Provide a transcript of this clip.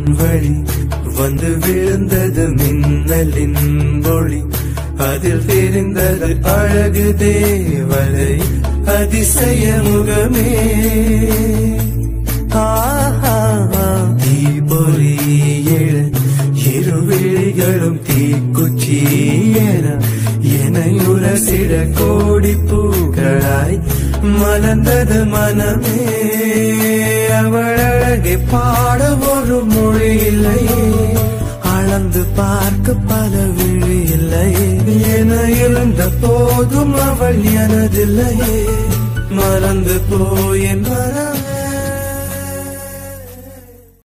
வழி வந்து விழுந்தது மின்னலின் ஒளி அதில் தெரிந்தது அழகு தேவதை அதிசய முகமே ஆஹா தீபொறி எழ இருவிழிகளும் தீக்குச்சி என எனையுரசிட கோடி பூக்களாய் மலர்ந்தது மனமே அவள் அழகை பாட ஒரு மொழி இல்லையே அளந்து பார்க்க பல விழி இல்லையே என இருந்த போதும் அவள் எனதில்லையே மறந்து போய் என் மன